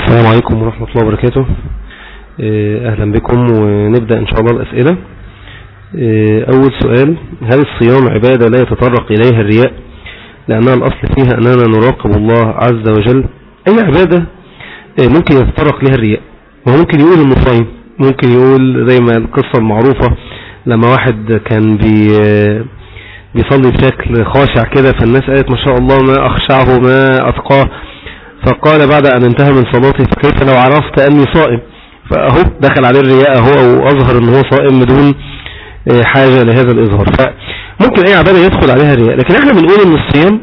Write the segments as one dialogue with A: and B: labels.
A: السلام عليكم ورحمة الله وبركاته آه، أهلا بكم ونبدأ إن شاء الله الأسئلة آه، أول سؤال هل الصيام عبادة لا يتطرق إليها الرياء لأنها الأصل فيها أننا نراقب الله عز وجل أي عبادة آه، ممكن يتطرق لها الرياء وهو ممكن يقول إنه صايم ممكن يقول زي ما القصة المعروفة لما واحد كان بي بيصلي بشكل خاشع كده فالناس قالت ما شاء الله ما أخشعه ما أتقاه فقال بعد أن انتهى من صلاته فكيف لو عرفت أني صائم فأهو دخل عليه الرياء أهو أو أظهر أنه صائم بدون حاجة لهذا الإظهار فممكن أي عبادة يدخل عليها الرياء لكن احنا بنقول أن الصيام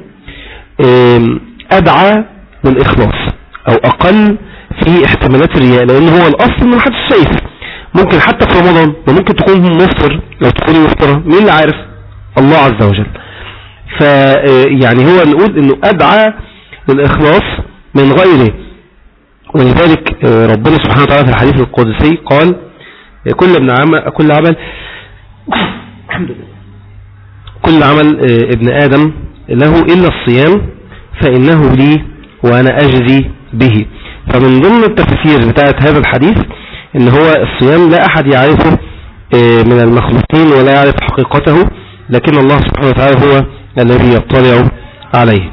A: أدعى للإخلاص أو أقل في احتمالات الرياء لأن هو الأصل أنه محدش شايف ممكن حتى في رمضان وممكن تكون مفطر لو تكوني مفطرة مين اللي عارف الله عز وجل فيعني هو نقول أنه أدعى للإخلاص من غيره ولذلك ربنا سبحانه وتعالى في الحديث القدسي قال كل ابن عمل كل عمل الحمد لله كل عمل ابن آدم له إلا الصيام فإنه لي وأنا أجزي به فمن ضمن التفسير بتاعت هذا الحديث ان هو الصيام لا أحد يعرفه من المخلوقين ولا يعرف حقيقته لكن الله سبحانه وتعالى هو الذي يطلع عليه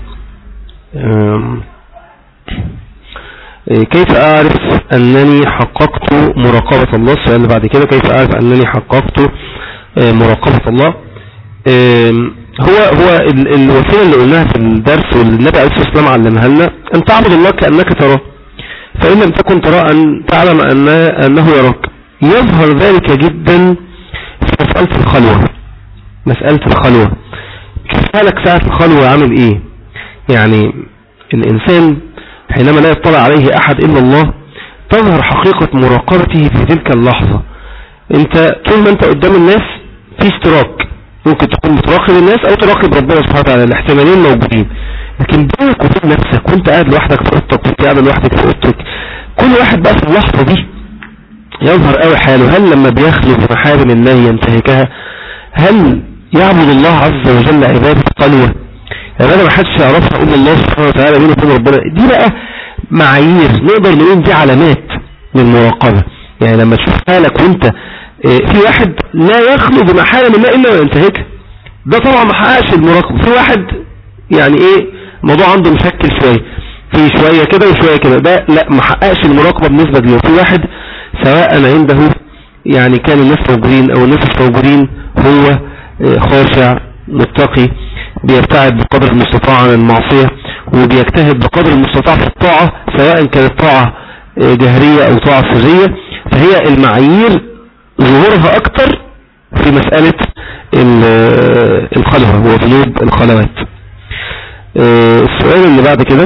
A: كيف أعرف أنني حققت مراقبة الله السؤال اللي بعد كده كيف أعرف أنني حققت مراقبة الله هو هو الوسيلة اللي قلناها في الدرس والنبي عليه الصلاة والسلام علمها لنا أن تعبد الله كأنك تراه فإن لم تكن ترى أن تعلم أن أنه يراك يظهر ذلك جدا في مسألة الخلوة مسألة الخلوة حالك ساعة الخلوة عامل إيه يعني الإنسان حينما لا يطلع عليه أحد إلا الله تظهر حقيقة مراقبته في تلك اللحظة انت طول ما انت قدام الناس في اشتراك ممكن تكون بتراقب الناس او تراقب ربنا سبحانه وتعالى الاحتمالين موجودين لكن بينك وبين نفسك وانت قاعد لوحدك في اوضتك وانت قاعد لوحدك في اوضتك كل واحد بقى في اللحظة دي يظهر قوي حاله هل لما بيخلق محارم الله ينتهكها هل يعبد الله عز وجل عبادة قلوة عبادة ما حدش يعرفها الا الله سبحانه وتعالى بينه وبين ربنا دي بقى معايير نقدر نقول دي علامات للمراقبة يعني لما تشوف حالك وانت في واحد لا يخلو بمحارم الله الا وينتهكها ده طبعا ما حققش المراقبة في واحد يعني ايه الموضوع عنده مشكل شوية في شوية كده وشوية كده ده لا ما حققش المراقبة بالنسبة له في واحد سواء عنده يعني كان الناس موجودين او الناس مش موجودين هو خاشع متقي بيبتعد بقدر المستطاع عن المعصية وبيجتهد بقدر المستطاع في الطاعة سواء كانت طاعة جهرية او طاعة سرية فهي المعايير ظهورها اكتر في مسألة الخلوة وذنوب الخلوات السؤال اللي بعد كده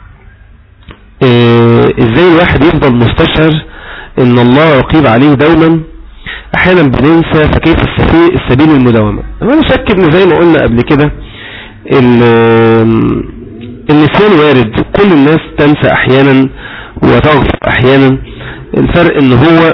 A: ازاي الواحد يفضل مستشعر ان الله رقيب عليه دوما احيانا بننسى فكيف السبيل المداومة انا شك ان زي ما قلنا قبل كده النسيان وارد كل الناس تنسى احيانا وتغفر احيانا الفرق ان هو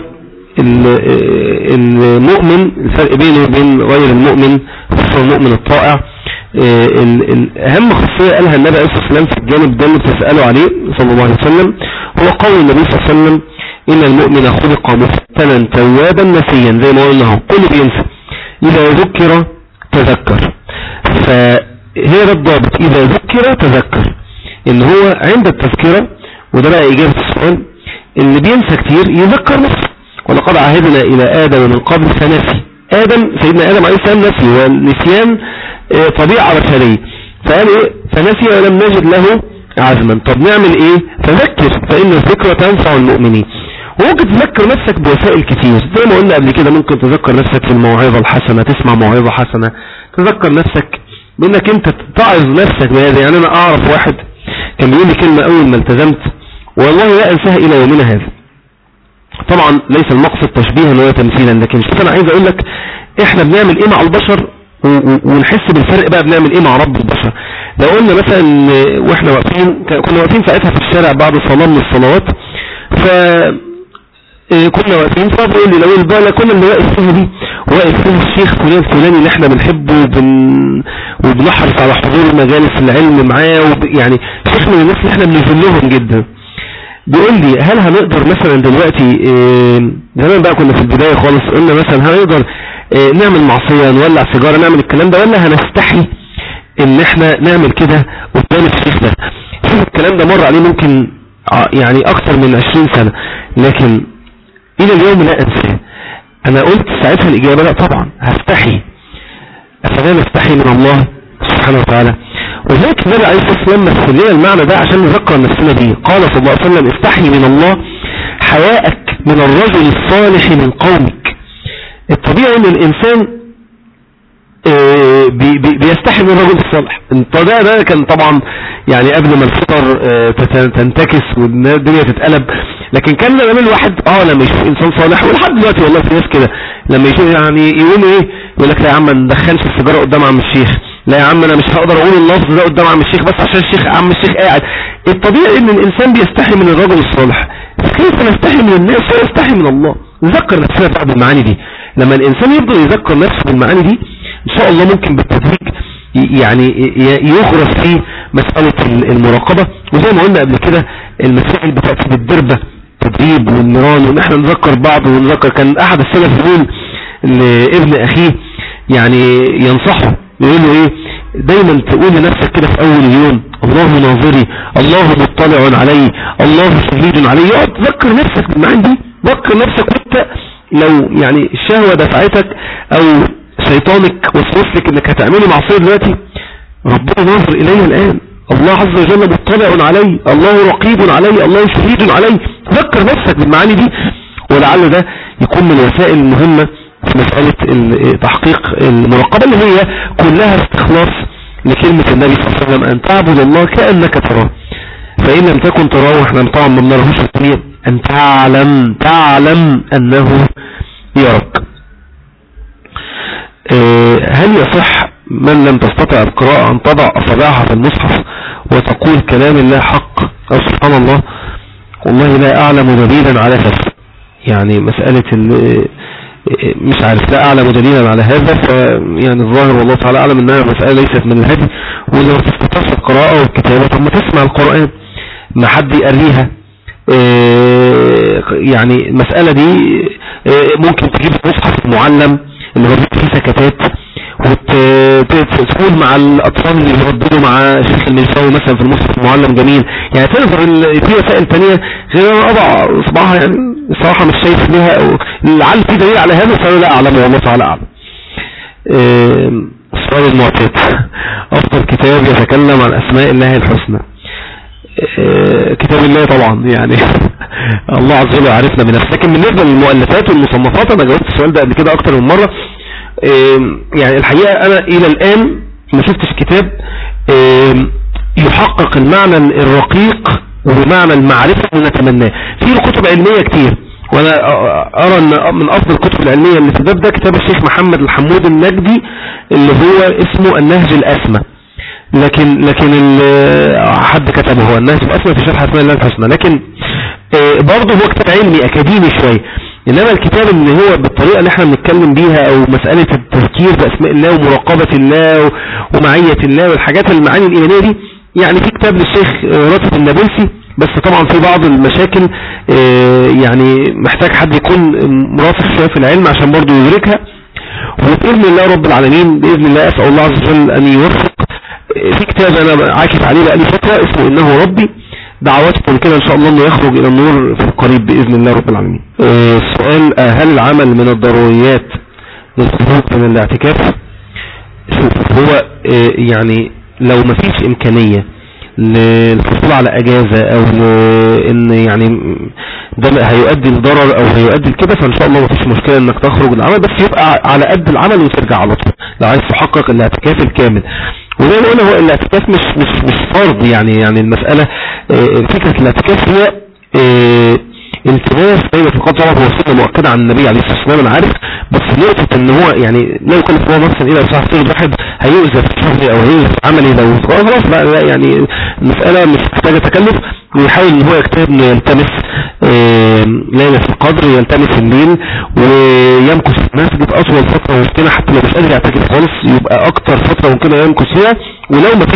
A: المؤمن الفرق بينه وبين غير المؤمن خصوصا المؤمن الطائع اهم خاصية قالها النبي عليه الصلاة والسلام في الجانب ده اللي بتسأله عليه صلى الله عليه وسلم هو قول النبي صلى الله عليه وسلم ان المؤمن خلق مفتنا توابا نسيا زي ما قلنا اهو كله بينسى اذا ذكر تذكر فهي ده الضابط اذا ذكر تذكر ان هو عند التذكرة وده بقى اجابة السؤال اللي بينسى كتير يذكر نفسه ولقد عهدنا الى ادم من قبل فنسي ادم سيدنا ادم عليه السلام نسي والنسيان طبيعة بشرية فقال ايه فنسي ولم نجد له عزما طب نعمل ايه فذكر فان الذكرى تنفع المؤمنين وممكن تذكر نفسك بوسائل كتير زي ما قلنا قبل كده ممكن تذكر نفسك في الموعظة الحسنة تسمع موعظة حسنة تذكر نفسك بانك انت تعظ نفسك بهذا يعني انا اعرف واحد كان بيقول لي كلمة اول ما التزمت والله لا انساها الى يومنا هذا طبعا ليس المقصد تشبيها ولا تمثيلا لكن شوف انا عايز اقول لك احنا بنعمل ايه مع البشر ونحس بالفرق بقى بنعمل ايه مع رب البشر لو قلنا مثلا واحنا واقفين كنا واقفين ساعتها في الشارع بعد صلاة من الصلوات ف كنا واقفين فبقول لي لو البالة كنا اللي واقف فيها دي واقف فيها الشيخ فلان الفلاني اللي احنا بنحبه وبن... وبنحرص على حضور مجالس العلم معاه وب... يعني شيخ من الناس اللي احنا بنذلهم جدا بيقول لي هل هنقدر مثلا دلوقتي آه، زمان بقى كنا في البداية خالص قلنا مثلا هنقدر آه، نعمل معصية نولع سيجارة نعمل الكلام ده ولا هنستحي ان احنا نعمل كده قدام الشيخ ده شوف الكلام ده مر عليه ممكن يعني اكثر من 20 سنة لكن الى اليوم لا انساه انا قلت ساعتها الاجابة لا طبعا هستحي افلا نستحي من الله سبحانه وتعالى وذلك النبي عليه الصلاة والسلام مثل لنا المعنى ده عشان نذكر نفسنا بيه قال صلى الله عليه وسلم استحي من الله حياءك من الرجل الصالح من قومك الطبيعي ان الانسان آه، بي بي بيستحي من الرجل الصالح ده ده كان طبعا يعني قبل ما الفطر آه، تنتكس والدنيا تتقلب لكن كان لما الواحد اه لما يشوف انسان صالح ولحد دلوقتي والله في ناس كده لما يشوف يعني يقول ايه يقول لك لا يا عم ما ندخلش السيجاره قدام عم الشيخ لا يا عم انا مش هقدر اقول اللفظ ده قدام عم الشيخ بس عشان الشيخ عم الشيخ قاعد الطبيعي ان الانسان بيستحي من الرجل الصالح كيف نستحي من الناس ويستحي من الله نذكر نفسنا بعض المعاني دي لما الانسان يفضل يذكر نفسه بالمعاني دي ان شاء الله ممكن بالتدريج يعني يغرس في مسألة المراقبة وزي ما قلنا قبل كده المسائل بتأتي بالدربة تدريب والنيران وان احنا نذكر بعض ونذكر كان احد السلف يقول لابن اخيه يعني ينصحه يقول له ايه دايما تقول لنفسك كده في اول اليوم الله ناظري الله مطلع علي الله شهيد علي يقعد تذكر نفسك بالمعاني دي ذكر نفسك وانت لو يعني الشهوة دفعتك او شيطانك وسوس لك انك هتعملي معصية دلوقتي ربنا ناظر الي الان الله عز وجل مطلع علي الله رقيب علي الله شهيد علي ذكر نفسك بالمعاني دي ولعل ده يكون من الوسائل المهمة في مسألة تحقيق المراقبة اللي هي كلها استخلاص لكلمة النبي صلى الله عليه وسلم أن تعبد الله كأنك تراه فإن لم تكن تراه احنا طبعا ما بنرهوش في الدنيا أن تعلم تعلم أنه يراك آه، هل يصح من لم تستطع القراءة أن تضع أصابعها في المصحف وتقول كلام الله حق أو سبحان الله والله لا أعلم دليلا على هذا يعني مسألة مش عارف لا أعلم دليلا على هذا فيعني الظاهر والله تعالى أعلم أنها مسألة ليست من الهدي وإذا تستطيع القراءة والكتابة ثم تسمع القرآن ما حد يقريها آه، يعني المسألة دي آه، ممكن تجيب المصحف المعلم اللي بردت فيه سكتات وتقول مع الأطفال اللي بيرددوا مع شيخ المنساوي مثلا في المصحف المعلم جميل يعني تنظر في وسائل تانية غير انا اضع اصبعها يعني الصراحة مش شايف ليها لعل في دليل على هذا فانا لا اعلم والله تعالى اعلم السؤال المعتاد افضل كتاب يتكلم عن اسماء الله الحسنى كتاب الله طبعا يعني الله عز وجل عرفنا بنفسه لكن بالنسبة للمؤلفات والمصنفات انا جاوبت السؤال ده قبل كده اكتر من مرة يعني الحقيقة انا الى الان ما شفتش كتاب يحقق المعنى الرقيق ومعنى المعرفة اللي نتمناه في كتب علمية كتير وانا ارى ان من افضل الكتب العلمية اللي في الباب ده كتاب الشيخ محمد الحمود النجدي اللي هو اسمه النهج الاسمى لكن لكن حد كتبه هو النهج الاسمى في شرح اسماء الله الحسنى لكن آه، برضه هو كتاب علمي اكاديمي شوية انما الكتاب اللي هو بالطريقة اللي احنا بنتكلم بيها او مسألة التفكير باسماء الله ومراقبة الله ومعية الله والحاجات المعاني الايمانية دي يعني في كتاب للشيخ راتب النابلسي بس طبعا في بعض المشاكل آه، يعني محتاج حد يكون مرافق شوية في العلم عشان برضه يدركها وبإذن الله رب العالمين بإذن الله أسأل الله عز وجل أن يوفق في كتاب أنا عاكف عليه بقالي فترة اسمه إنه ربي دعواتكم كده إن شاء الله أنه يخرج إلى النور في القريب بإذن الله رب العالمين آه، السؤال آه، هل العمل من الضروريات للخروج من الاعتكاف شوف هو يعني لو ما فيش امكانية للحصول على اجازة او ان يعني ده هيؤدي لضرر او هيؤدي لكده فان شاء الله ما فيش مشكلة انك تخرج العمل بس يبقى على قد العمل وترجع على طول لو عايز تحقق الاعتكاف الكامل وزي ما قلنا هو الاعتكاف مش مش مش فرض يعني يعني المسألة آه، فكرة الاعتكاف هي اه التماس ليلة القدر طبعا هو سنة مؤكدة عن النبي عليه الصلاة والسلام انا عارف بس نقطة ان هو يعني لا يكلف الله نفسا الا وسعها في واحد هيؤذى في شغله او هيؤذى في عمله لو خلاص بقى لا يعني المسألة مش محتاجة تكلف ويحاول ان هو يجتهد انه يلتمس ليلة القدر يلتمس الليل ويمكث في المسجد اطول فترة ممكنة حتى لو مش قادر يعتكف خالص يبقى اكتر فترة ممكنة يمكث فيها ولو ما فيش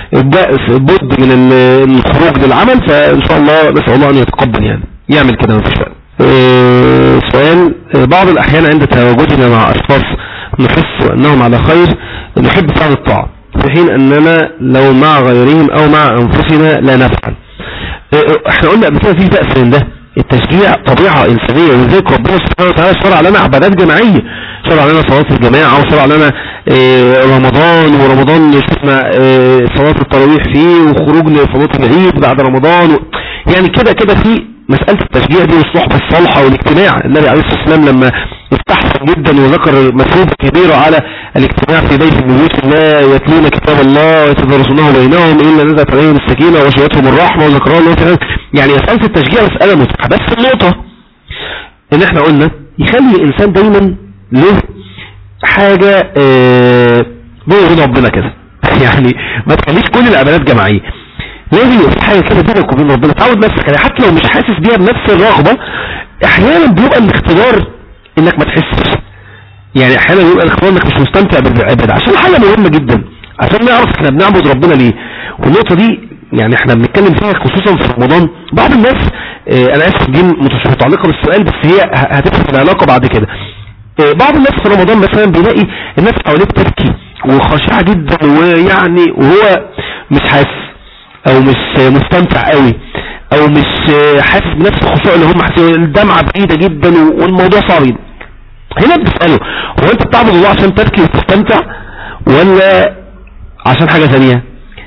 A: بد من الخروج للعمل فان شاء الله نسأل الله ان يتقبل يعني يعمل كده مفيش فعل اه سؤال بعض الاحيان عند تواجدنا مع اشخاص نحس انهم على خير نحب فعل الطاعة في حين اننا لو مع غيرهم او مع انفسنا لا نفعل اه احنا قلنا قبل كده في بأس من ده التشجيع طبيعة إنسانية ولذلك ربنا سبحانه وتعالى شرع لنا عبادات جماعية شرع لنا صلاة الجماعة وشرع لنا اه رمضان ورمضان شفنا اه صلاة التراويح فيه وخروج لصلاة العيد بعد رمضان و... يعني كده كده في مسألة التشجيع دي والصحبة الصالحة والاجتماع النبي عليه الصلاة والسلام لما استحسن جدا وذكر مثوبة كبيرة على الاجتماع في بيت من بيوت الله يتلون كتاب الله ويتدرسونه بينهم إلا نزلت عليهم السكينة وشويتهم الرحمة وذكرها الله يعني مسألة التشجيع مسألة متعة بس النقطة ان احنا قلنا يخلي الانسان دايما له حاجة اه بيرضى ربنا كده يعني ما تخليش كل العبادات جماعية لازم يبقى في حاجة كده بينك وبين ربنا تعود نفسك يعني حتى لو مش حاسس بيها بنفس الرغبة احيانا بيبقى الاختبار انك ما تحسش يعني احيانا بيبقى الاختبار انك مش مستمتع بالعبادة عشان حاجة مهمة جدا عشان نعرف احنا بنعبد ربنا ليه والنقطة دي يعني احنا بنتكلم فيها خصوصا في رمضان بعض الناس اه انا اسف دي مش متعلقة بالسؤال بس هي هتفهم العلاقة بعد كده اه بعض الناس في رمضان مثلا بيلاقي الناس حواليه بتبكي وخاشعة جدا ويعني وهو مش حاسس او مش مستمتع قوي او مش حاسس بنفس الخشوع اللي هم حاسين الدمعة بعيدة جدا والموضوع صعب هنا بتسأله هو انت بتعبد الله عشان تبكي وتستمتع ولا عشان حاجة ثانية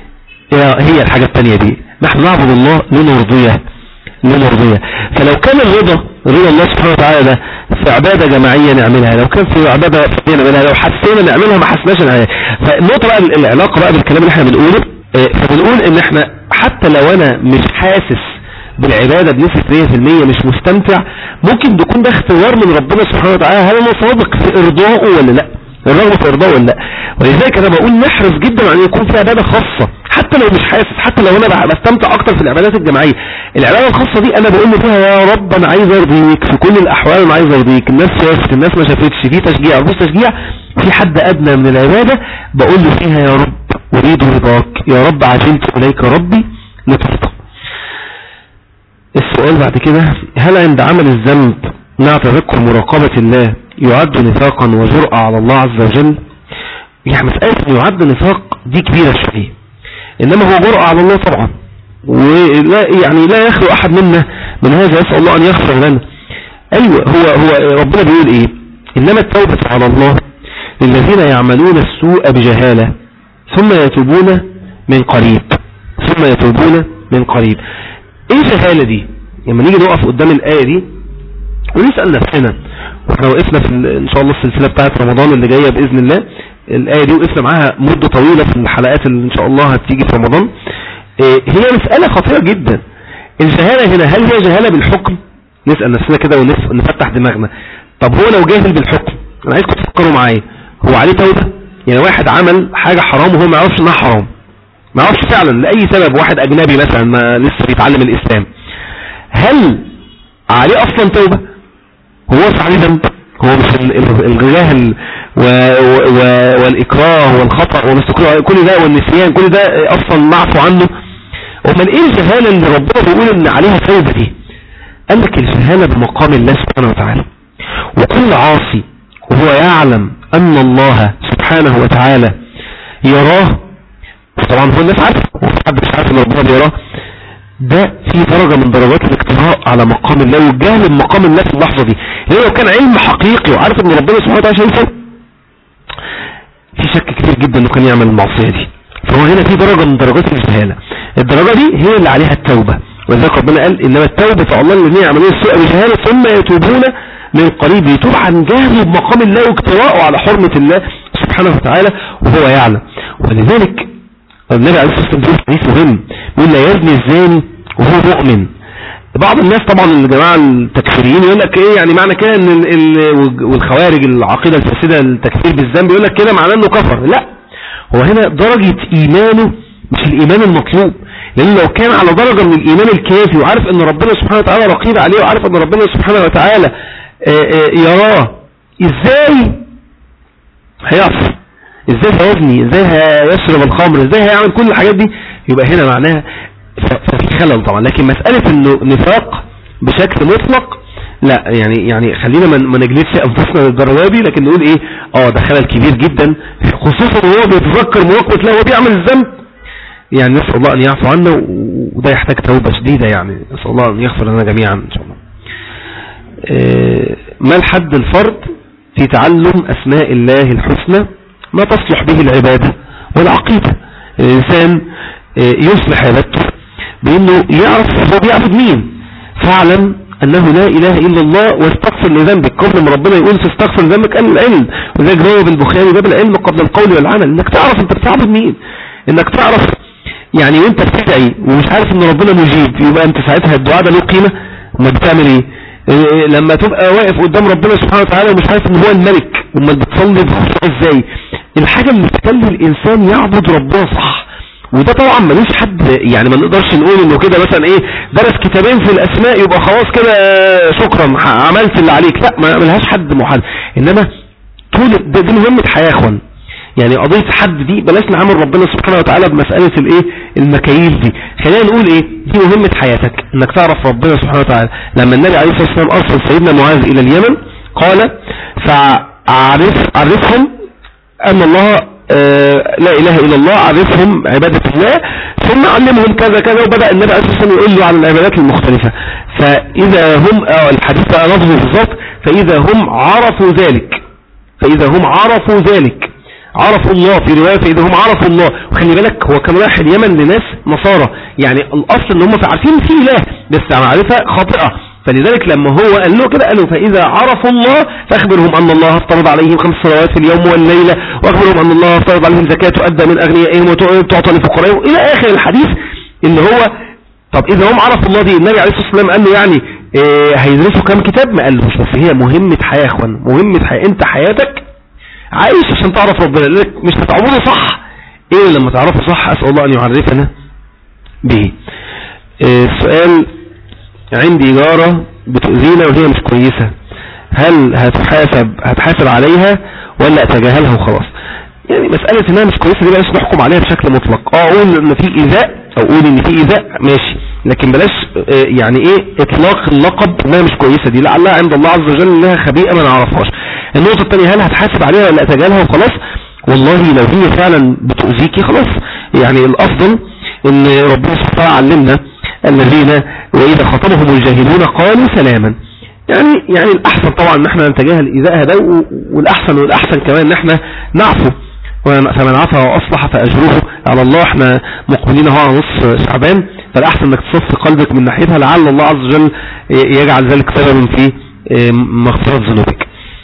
A: هي الحاجة الثانية دي نحن نعبد الله لنرضيه لنرضيه فلو كان الرضا رضا الله سبحانه وتعالى ده في عبادة جماعية نعملها لو كان في عبادة فردية نعملها لو حسينا نعملها ما حسناش نعملها فالنقطة بقى العلاقة بقى بالكلام اللي احنا بنقوله فبنقول ان احنا حتى لو انا مش حاسس بالعبادة بنسبة 100% مش مستمتع ممكن تكون ده اختبار من ربنا سبحانه وتعالى هل انا صادق في ارضائه ولا لا الرغبة في ارضائه ولا لا ولذلك انا بقول نحرص جدا ان يكون في عبادة خاصة حتى لو مش حاسس حتى لو انا بستمتع اكتر في العبادات الجماعية العبادة الخاصة دي انا بقول فيها يا رب انا عايز ارضيك في كل الاحوال انا عايز ارضيك الناس شافت الناس ما شافتش في تشجيع او مش تشجيع في حد ادنى من العبادة بقول له فيها يا رب أريد رضاك يا رب عجلت إليك ربي لترضى السؤال بعد كده هل عند عمل الذنب مع تذكر مراقبة الله يعد نفاقا وجرأة على الله عز وجل يعني مسألة أن يعد نفاق دي كبيرة شوية إنما هو جرأة على الله طبعا ولا يعني لا يخلو أحد منا من هذا يسأل الله أن يغفر لنا أيوة هو, هو ربنا بيقول إيه إنما التوبة على الله للذين يعملون السوء بجهالة ثم يتوبون من قريب ثم يتوبون من قريب ايه الجهالة دي لما نيجي نقف قدام الآية دي ونسأل نفسنا واحنا وقفنا في ان شاء الله السلسلة بتاعت رمضان اللي جاية بإذن الله الآية دي وقفنا معاها مدة طويلة في الحلقات اللي ان شاء الله هتيجي في رمضان إيه هي مسألة خطيرة جدا الجهالة هنا هل هي جهالة بالحكم نسأل نفسنا كده ونفتح دماغنا طب هو لو جاهل بالحكم انا عايزكم تفكروا معايا هو عليه توبة يعني واحد عمل حاجة حرام وهو ما يعرفش انها حرام ما يعرفش فعلا لأي سبب واحد أجنبي مثلا ما لسه بيتعلم الإسلام هل عليه أصلا توبة هو وصل عليه ذنب هو مش الجهل والإكراه والخطأ والاستقرار كل ده والنسيان كل ده أصلا معفو عنه امال ايه الجهالة اللي ربنا بيقول ان عليها توبة دي قال لك الجهالة بمقام الله سبحانه وتعالى وكل عاصي وهو يعلم ان الله سبحانه وتعالى يراه طبعا هو الناس عارفه وحد مش عارف ان ربنا بيراه ده في درجة من درجات الاقتراء على مقام الله والجهل بمقام الله في اللحظة دي ليه لو كان علم حقيقي وعارف ان ربنا سبحانه وتعالى شايفه في شك كتير جدا انه كان يعمل المعصية دي فهو هنا في درجة من درجات الجهالة الدرجة دي هي اللي عليها التوبة ولذلك ربنا قال انما التوبة على الله الذين يعملون السوء بجهالة ثم يتوبون من قريب يتوب عن جهله بمقام الله واقتراءه على حرمة الله سبحانه وتعالى وهو يعلم ولذلك النبي عليه الصلاة والسلام حديث مهم يقول لا يزني الزاني وهو مؤمن بعض الناس طبعا الجماعة التكفيريين يقول لك ايه يعني معنى كده ان والخوارج العقيدة الفاسدة التكفير بالذنب يقول لك كده معناه انه كفر لا هو هنا درجة ايمانه مش الايمان المطلوب لان لو كان على درجة من الايمان الكافي وعارف ان ربنا سبحانه وتعالى رقيب عليه وعارف ان ربنا سبحانه وتعالى يراه ازاي هيعصي ازاي هيزني ازاي هيشرب الخمر ازاي هيعمل كل الحاجات دي يبقى هنا معناها ففي خلل طبعا لكن مسألة انه نفاق بشكل مطلق لا يعني يعني خلينا ما نجلدش انفسنا للدرجه دي لكن نقول ايه اه ده خلل كبير جدا خصوصا وهو بيتذكر مواقف لا هو بيعمل الذنب يعني نسال الله ان يعفو عنا وده يحتاج توبه شديده يعني نسال الله ان يغفر لنا جميعا ان شاء الله آه، ما الحد الفرض في تعلم اسماء الله الحسنى ما تصلح به العباده والعقيده الانسان آه، يصلح عبادته بانه يعرف هو بيعبد مين فاعلم أنه لا إله إلا الله واستغفر لذنبك قبل ما ربنا يقول تستغفر لذنبك قال العلم وذلك جواب البخاري باب العلم قبل القول والعمل إنك تعرف أنت بتعبد مين إنك تعرف يعني وانت بتدعي ومش عارف ان ربنا مجيب يبقى انت ساعتها الدعاء ده له قيمة ما بتعمل ايه إيه، لما تبقى واقف قدام ربنا سبحانه وتعالى ومش عارف ان هو الملك وما بتصلي ازاي الحاجة اللي بتخلي الانسان يعبد ربنا صح وده طبعا ملوش حد يعني ما نقدرش نقول انه كده مثلا ايه درس كتابين في الاسماء يبقى خلاص كده شكرا عملت اللي عليك لا ما ملهاش حد محدد انما طول ده دي مهمة حياة اخوان يعني قضية حد دي بلاش نعمل ربنا سبحانه وتعالى بمسألة الايه المكاييل دي خلينا نقول ايه دي مهمة حياتك انك تعرف ربنا سبحانه وتعالى لما النبي عليه الصلاة والسلام ارسل سيدنا معاذ الى اليمن قال فعرف عرفهم ان الله آه، لا إله إلا الله عرفهم عبادة الله ثم علمهم كذا كذا وبدأ النبي عليه الصلاة والسلام يقول له عن العبادات المختلفة فإذا هم آه، الحديث بقى نظره بالظبط فإذا هم عرفوا ذلك فإذا هم عرفوا ذلك عرفوا الله في رواية فإذا هم عرفوا الله وخلي بالك هو كان رايح اليمن لناس نصارى يعني الأصل ان هم عارفين في إله بس معرفة خاطئة فلذلك لما هو قال له كده قالوا فإذا عرفوا الله فأخبرهم أن الله افترض عليهم خمس صلوات في اليوم والليلة وأخبرهم أن الله افترض عليهم زكاة تؤدى من أغنيائهم وتعطى لفقرائهم إلى آخر الحديث اللي هو طب إذا هم عرفوا الله دي النبي عليه الصلاة والسلام قال له يعني إيه هيدرسوا كام كتاب ما قالوش بس هي مهمة حياة يا اخوان مهمة حياة انت حياتك عايش عشان تعرف ربنا لانك مش هتعبده صح ايه لما تعرفه صح اسأل الله ان يعرفنا به إيه السؤال عندي جارة بتؤذينا وهي مش كويسة هل هتحاسب هتحاسب عليها ولا اتجاهلها وخلاص يعني مسألة انها مش كويسة دي بلاش نحكم عليها بشكل مطلق اه اقول ان في ايذاء او اقول ان في ايذاء ماشي لكن بلاش آه، يعني ايه اطلاق اللقب انها مش كويسة دي لعلها عند الله عز وجل انها خبيئة ما نعرفهاش النقطة الثانية هل هتحاسب عليها ولا اتجاهلها وخلاص والله لو هي فعلا بتؤذيكي خلاص يعني الافضل ان ربنا سبحانه وتعالى علمنا الذين وإذا خطبهم الجاهلون قالوا سلاما يعني يعني الأحسن طبعا ان احنا نتجاهل إيذائها ده والأحسن والأحسن كمان ان احنا نعفو فمن عفى وأصلح فأجره على الله احنا مقبلين هو على نص شعبان فالأحسن انك تصف قلبك من ناحيتها لعل الله عز وجل يجعل ذلك سببا في مغفرة ذنوبك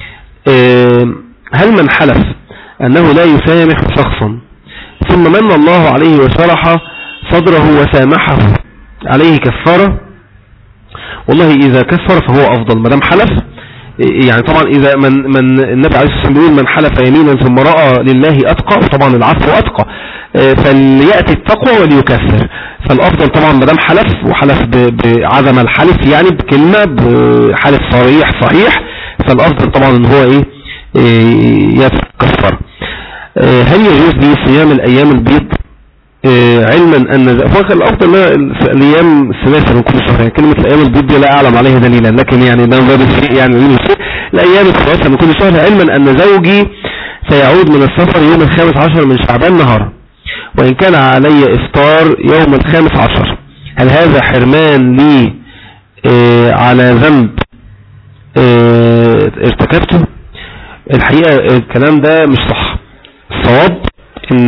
A: هل من حلف أنه لا يسامح شخصا ثم من الله عليه وشرح صدره وسامحه عليه كفارة والله إذا كفر فهو أفضل ما دام حلف يعني طبعا إذا من, من النبي عليه الصلاة والسلام من حلف يمينا ثم رأى لله أتقى وطبعا العفو أتقى فليأتي التقوى وليكفر فالأفضل طبعا ما دام حلف وحلف بعدم الحلف يعني بكلمة بحلف صريح صحيح فالأفضل طبعا ان هو ايه, إيه يتكفر هل يجوز لي صيام الأيام البيض آه، علما ان فاخر الافضل الايام الثلاثه من كل شهر يعني كلمه الايام البيض لا اعلم عليها دليلا لكن يعني ده باب الشيء يعني الايام الثلاثه من كل شهر علما ان زوجي سيعود من السفر يوم الخامس عشر من شعبان نهارا وان كان علي افطار يوم الخامس عشر هل هذا حرمان لي آه على ذنب آه ارتكبته الحقيقة الكلام ده مش صح الصواب ان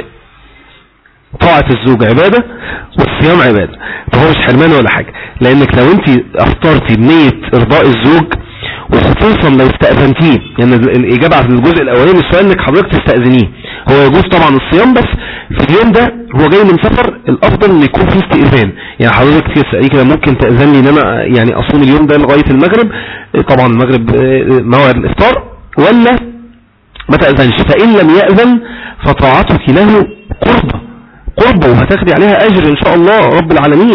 A: طاعة الزوج عبادة والصيام عبادة فهو مش حرمان ولا حاجة لانك لو انت افطرتي بنية ارضاء الزوج وخصوصا لو استأذنتيه يعني الاجابة على الجزء الاولاني السؤال انك حضرتك تستأذنيه هو يجوز طبعا الصيام بس في اليوم ده هو جاي من سفر الافضل ان يكون فيه استئذان يعني حضرتك تسألي كده ممكن تأذن لي ان انا يعني اصوم اليوم ده لغاية المغرب طبعا المغرب موعد الافطار ولا ما تأذنش فإن لم يأذن فطاعتك له قربة قربة وهتاخدي عليها أجر إن شاء الله رب العالمين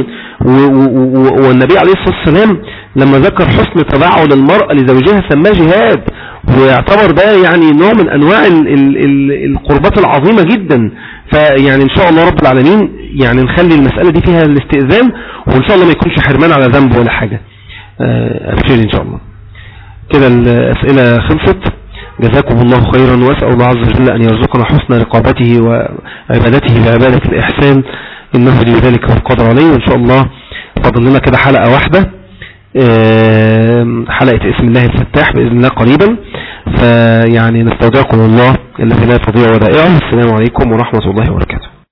A: والنبي عليه الصلاة والسلام لما ذكر حسن تباعد المرأة لزوجها سماه جهاد ويعتبر ده يعني نوع من انواع ال ال ال القربات العظيمة جدا فيعني ان شاء الله رب العالمين يعني نخلي المسألة دي فيها الاستئذان وان شاء الله ما يكونش حرمان على ذنب ولا حاجة ابشر ان شاء الله كده الاسئلة خلصت جزاكم الله خيرا واسأل الله عز وجل ان يرزقنا حسن رقابته وعبادته بعبادة الاحسان انه لذلك هو القادر عليه وان شاء الله فضل لنا كده حلقة واحدة حلقة اسم الله الفتاح بإذن الله قريبا فيعني نستودعكم الله الذي لا تضيع ودائعه السلام عليكم ورحمة الله وبركاته